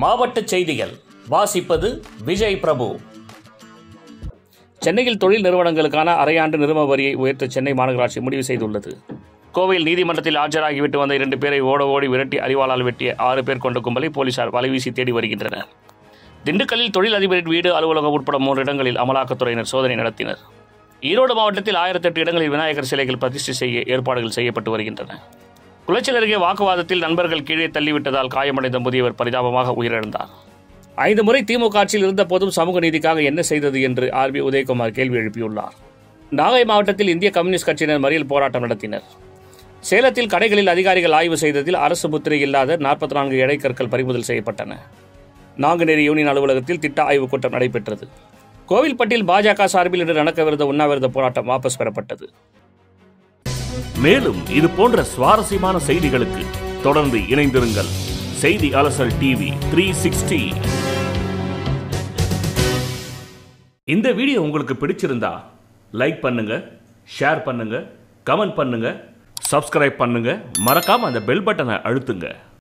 மாவட்டச் செய்திகள் வாசிப்பது விஜய் பிரபு சென்னையில் தொழில் நிறுவனங்களுக்கான அரையாண்டு நிறுவன வரியை உயர்த்த சென்னை மாநகராட்சி முடிவு செய்துள்ளது கோவையில் நீதிமன்றத்தில் ஆஜராகிவிட்டு வந்த இரண்டு பேரை ஓட ஓடி விரட்டி அறிவாளால் வெட்டிய ஆறு பேர் கொண்ட கும்பலை போலீசார் வலைவீசி தேடி வருகின்றனர் திண்டுக்கல்லில் தொழில் அதிபரின் வீடு அலுவலகம் உட்பட மூன்று இடங்களில் அமலாக்கத்துறையினர் சோதனை நடத்தினர் ஈரோடு மாவட்டத்தில் ஆயிரத்தெட்டு இடங்களில் விநாயகர் சிலைகள் பிரதிஷ்டை செய்ய ஏற்பாடுகள் செய்யப்பட்டு வருகின்றன குளச்சல் அருகே வாக்குவாதத்தில் நண்பர்கள் கீழே தள்ளிவிட்டதால் காயமடைந்த முதியவர் பரிதாபமாக உயிரிழந்தார் ஐந்து முறை திமுக ஆட்சியில் இருந்த போதும் சமூக நீதிக்காக என்ன செய்தது என்று ஆர் பி உதயகுமார் கேள்வி எழுப்பியுள்ளார் நாகை மாவட்டத்தில் இந்திய கம்யூனிஸ்ட் கட்சியினர் மறியல் போராட்டம் நடத்தினர் சேலத்தில் கடைகளில் அதிகாரிகள் ஆய்வு செய்ததில் அரசு முத்திரை இல்லாத நாற்பத்தி நான்கு எடைக்கற்கள் பறிமுதல் செய்யப்பட்டன நாங்குநேரி யூனியன் அலுவலகத்தில் திட்ட ஆய்வுக் கூட்டம் நடைபெற்றது கோவில்பட்டியில் பாஜக சார்பில் இன்று நடக்கவிருந்த உண்ணாவிரத போராட்டம் வாபஸ் பெறப்பட்டது மேலும் இது போன்ற சுவாரஸ்யமான செய்திகளுக்கு தொடர்ந்து இணைந்திருங்கள் செய்தி அலசல் டிவி த்ரீ சிக்ஸ்டி இந்த வீடியோ உங்களுக்கு பிடிச்சிருந்தா லைக் பண்ணுங்க ஷேர் பண்ணுங்க கமெண்ட் பண்ணுங்க சப்ஸ்கிரைப் பண்ணுங்க மறக்காம அந்த பெல் பட்டனை அழுத்துங்க